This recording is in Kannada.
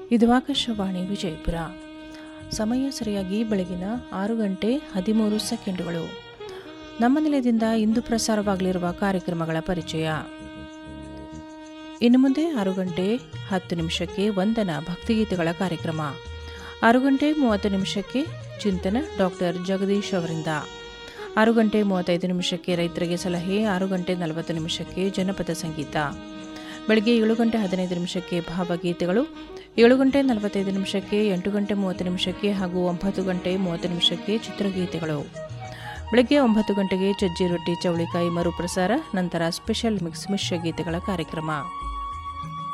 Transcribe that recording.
ಇದು ಆಕಾಶವಾಣಿ ವಿಜಯಪುರ ಸಮಯ ಸರಿಯಾಗಿ ಬೆಳಗಿನ ಆರು ಗಂಟೆ ಹದಿಮೂರು ಸೆಕೆಂಡುಗಳು ನಮ್ಮ ನಿಲಯದಿಂದ ಇಂದು ಪ್ರಸಾರವಾಗಲಿರುವ ಕಾರ್ಯಕ್ರಮಗಳ ಪರಿಚಯ ಇನ್ನು ಮುಂದೆ ಆರು ಗಂಟೆ ಹತ್ತು ನಿಮಿಷಕ್ಕೆ ವಂದನ ಭಕ್ತಿಗೀತೆಗಳ ಕಾರ್ಯಕ್ರಮ ಆರು ಗಂಟೆ ಮೂವತ್ತು ನಿಮಿಷಕ್ಕೆ ಚಿಂತನ ಡಾಕ್ಟರ್ ಜಗದೀಶ್ ಅವರಿಂದ ಆರು ಗಂಟೆ ಮೂವತ್ತೈದು ನಿಮಿಷಕ್ಕೆ ರೈತರಿಗೆ ಸಲಹೆ ಆರು ಗಂಟೆ ನಲವತ್ತು ನಿಮಿಷಕ್ಕೆ ಜನಪದ ಸಂಗೀತ ಬೆಳಗ್ಗೆ ಏಳು ಗಂಟೆ ಹದಿನೈದು ನಿಮಿಷಕ್ಕೆ ಭಾವಗೀತೆಗಳು ಏಳು ಗಂಟೆ ನಲವತ್ತೈದು ನಿಮಿಷಕ್ಕೆ ಎಂಟು ಗಂಟೆ ಮೂವತ್ತು ನಿಮಿಷಕ್ಕೆ ಹಾಗೂ ಒಂಬತ್ತು ಗಂಟೆ ಮೂವತ್ತು ನಿಮಿಷಕ್ಕೆ ಚಿತ್ರಗೀತೆಗಳು ಬೆಳಗ್ಗೆ ಒಂಬತ್ತು ಗಂಟೆಗೆ ಚಜ್ಜಿ ರೊಟ್ಟಿ ಚೌಳಿಕಾಯಿ ಮರುಪ್ರಸಾರ ನಂತರ ಸ್ಪೆಷಲ್ ಮಿಕ್ಸ್ ಮಿಶ್ರ ಗೀತೆಗಳ ಕಾರ್ಯಕ್ರಮ